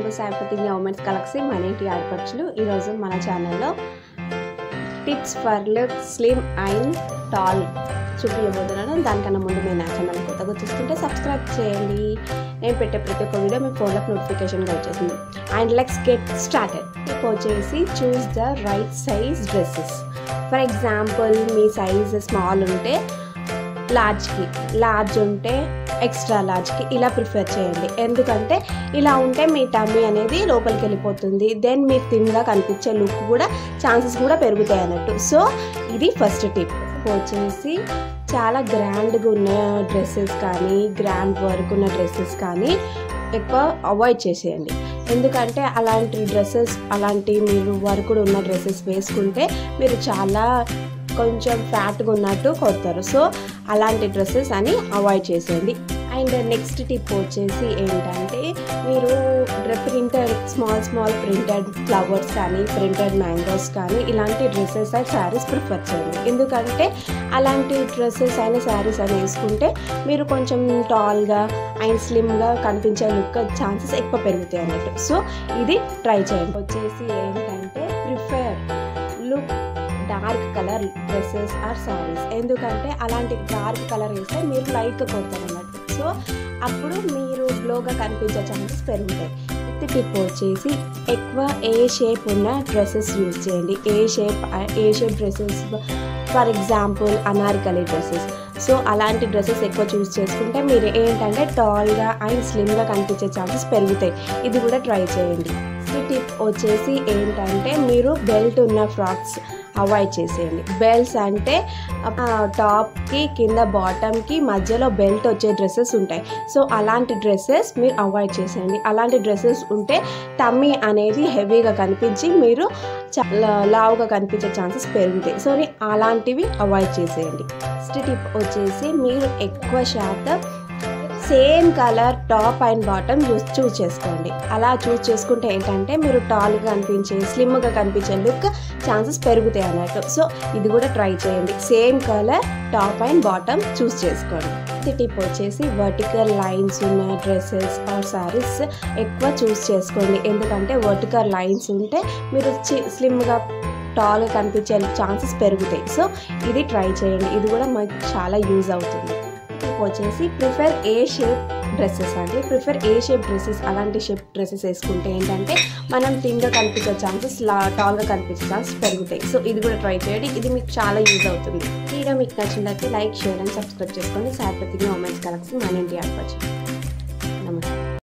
to సాయిపతి women's collection మన ఇంటి ఆడపడుచులు ఈరోజు మన ఛానల్లో tips for look slim and tall చూపించబోతున్నాను దానికన్నా ముందు మీరు నా ఛానల్ కొత్తగా చూస్తుంటే సబ్స్క్రైబ్ చేయండి నేను పెట్టే ప్రతి ఒక్క వీడియో మీ ఫోన్లోకి నోటిఫికేషన్గా వచ్చేసింది అండ్ లెట్స్ గెట్ స్టార్టెడ్ ఇప్పుడు వచ్చేసి choose the right size dresses for example మీ సైజ్ స్మాల్ ఉంటే లార్జ్కి లార్జ్ ఉంటే ఎక్స్ట్రా లార్జ్కి ఇలా ప్రిఫర్ చేయండి ఎందుకంటే ఇలా ఉంటే మీ టమ్మీ అనేది లోపలికి వెళ్ళిపోతుంది దెన్ మీరు తిన్గా కనిపించే లుక్ కూడా ఛాన్సెస్ కూడా పెరుగుతాయి అన్నట్టు సో ఇది ఫస్ట్ టిప్ వచ్చేసి చాలా గ్రాండ్గా ఉన్న డ్రెస్సెస్ కానీ గ్రాండ్ వర్క్ ఉన్న డ్రెస్సెస్ కానీ ఎక్కువ అవాయిడ్ చేసేయండి ఎందుకంటే అలాంటి డ్రెస్సెస్ అలాంటి మీరు వర్క్ ఉన్న డ్రెస్సెస్ వేసుకుంటే మీరు చాలా కొంచెం ఫ్యాట్గా ఉన్నట్టు కొడతారు సో అలాంటి డ్రెస్సెస్ అని అవాయిడ్ చేసేయండి అండ్ నెక్స్ట్ టిప్ వచ్చేసి ఏంటంటే మీరు printed small small printed flowers కానీ ప్రింటెడ్ మ్యాంగోస్ కానీ ఇలాంటి డ్రెస్సెస్ అండ్ శారీస్ ప్రిఫర్ చేయండి ఎందుకంటే అలాంటి డ్రెస్సెస్ అయిన శారీస్ అని వేసుకుంటే మీరు కొంచెం టాల్గా అండ్ స్లిమ్గా కనిపించే లుక్ ఛాన్సెస్ ఎక్కువ పెరుగుతాయి అన్నట్టు సో ఇది ట్రై చేయండి వచ్చేసి ఏంటంటే prefer look dark colour dresses or saris ఎందుకంటే అలాంటి డార్క్ కలర్ వేస్తే మీరు లైట్గా కొడతారు అన్నట్టు సో అప్పుడు మీరు గ్లోగా కనిపించే ఛాన్సెస్ పెరుగుతాయి ఫిఫ్త్ టిప్ వచ్చేసి ఎక్కువ ఏ షేప్ ఉన్న డ్రెస్సెస్ యూజ్ చేయండి A shape A shape dresses for example anarkali dresses so అలాంటి డ్రెస్సెస్ ఎక్కువ చూస్ చేసుకుంటే మీరు ఏంటంటే టాల్గా అండ్ స్లిమ్గా కనిపించే ఛాన్సెస్ పెరుగుతాయి ఇది కూడా ట్రై చేయండి ఈ టిప్ వచ్చేసి ఏంటంటే మీరు బెల్ట్ ఉన్న ఫ్రాక్స్ అవాయిడ్ చేసేయండి బెల్ట్స్ అంటే టాప్కి కింద బాటమ్కి మధ్యలో బెల్ట్ వచ్చే డ్రెస్సెస్ ఉంటాయి సో అలాంటి డ్రెస్సెస్ మీరు అవాయిడ్ చేసేయండి అలాంటి డ్రెస్సెస్ ఉంటే టమ్మీ అనేది హెవీగా కనిపించి మీరు చాలా లావుగా కనిపించే ఛాన్సెస్ పెరుగుతాయి సో అలాంటివి అవాయిడ్ చేసేయండి నెక్స్ట్ టిప్ వచ్చేసి మీరు ఎక్కువ శాతం same colour top and bottom choose choose చేసుకోండి అలా చూస్ చేసుకుంటే ఏంటంటే మీరు టాల్గా కనిపించే స్లిమ్గా కనిపించే లుక్ ఛాన్సెస్ పెరుగుతాయి అన్నట్టు సో ఇది కూడా ట్రై చేయండి same colour top and bottom choose చేసుకోండి ఇది టిప్ వచ్చేసి వర్టికల్ లైన్స్ ఉన్న డ్రెస్సెస్ ఆర్ శారీస్ ఎక్కువ చూస్ చేసుకోండి ఎందుకంటే వర్టికల్ లైన్స్ ఉంటే మీరు స్లిమ్గా టాల్గా కనిపించే ఛాన్సెస్ పెరుగుతాయి సో ఇది ట్రై చేయండి ఇది కూడా మాకు చాలా యూజ్ అవుతుంది వచ్చేసి ప్రిఫర్ ఏ షేప్ డ్రెస్సెస్ అండి ప్రిఫర్ ఏ షేప్ డ్రెస్సెస్ అలాంటి షేప్ డ్రెస్సెస్ వేసుకుంటే ఏంటంటే మనం థిన్గా కనిపించే ఛాన్సెస్ లా టాల్గా కనిపించే ఛాన్సెస్ పెరుగుతాయి సో ఇది కూడా ట్రై చేయండి ఇది మీకు చాలా యూజ్ అవుతుంది వీడియో మీకు నచ్చినట్లయితే లైక్ షేర్ అండ్ సబ్స్క్రైబ్ చేసుకోండి సార్ ప్రతిగా ఉమెన్స్ కలెక్షన్ మన ఇంటి ఆడవచ్చు